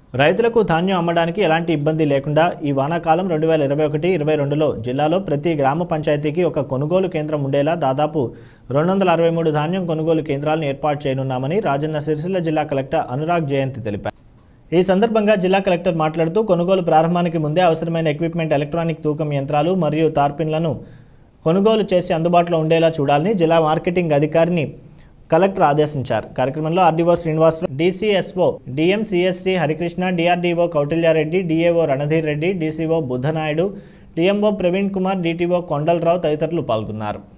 రైతులకు ధాన్యం అమ్మడానికి ఎలాంటి ఇబ్బంది లేకుండా ఈ వానాకాలం రెండు వేల ఇరవై ఒకటి ఇరవై రెండులో జిల్లాలో ప్రతి గ్రామ పంచాయతీకి ఒక కొనుగోలు కేంద్రం ఉండేలా దాదాపు రెండు వందల అరవై మూడు ధాన్యం కొనుగోలు కేంద్రాలను ఏర్పాటు చేయనున్నామని రాజన్న సిరిసిల్ల జిల్లా కలెక్టర్ అనురాగ్ జయంతి తెలిపారు ఈ సందర్భంగా జిల్లా కలెక్టర్ మాట్లాడుతూ కొనుగోలు ప్రారంభానికి ముందే అవసరమైన ఎక్విప్మెంట్ ఎలక్ట్రానిక్ తూకం యంత్రాలు మరియు టార్పిన్లను కొనుగోలు చేసి అందుబాటులో ఉండేలా చూడాలని జిల్లా మార్కెటింగ్ అధికారిని కలెక్టర్ ఆదేశించారు కార్యక్రమంలో RDO Srinivasa Rao DCSO DMCSC Harikrishna DRDO Kautilya Reddy DAO Randhir Reddy DCO Buddha Naidu DMO Praveen Kumar DTO Kondala Rao తదితరులు పాల్గొన్నారు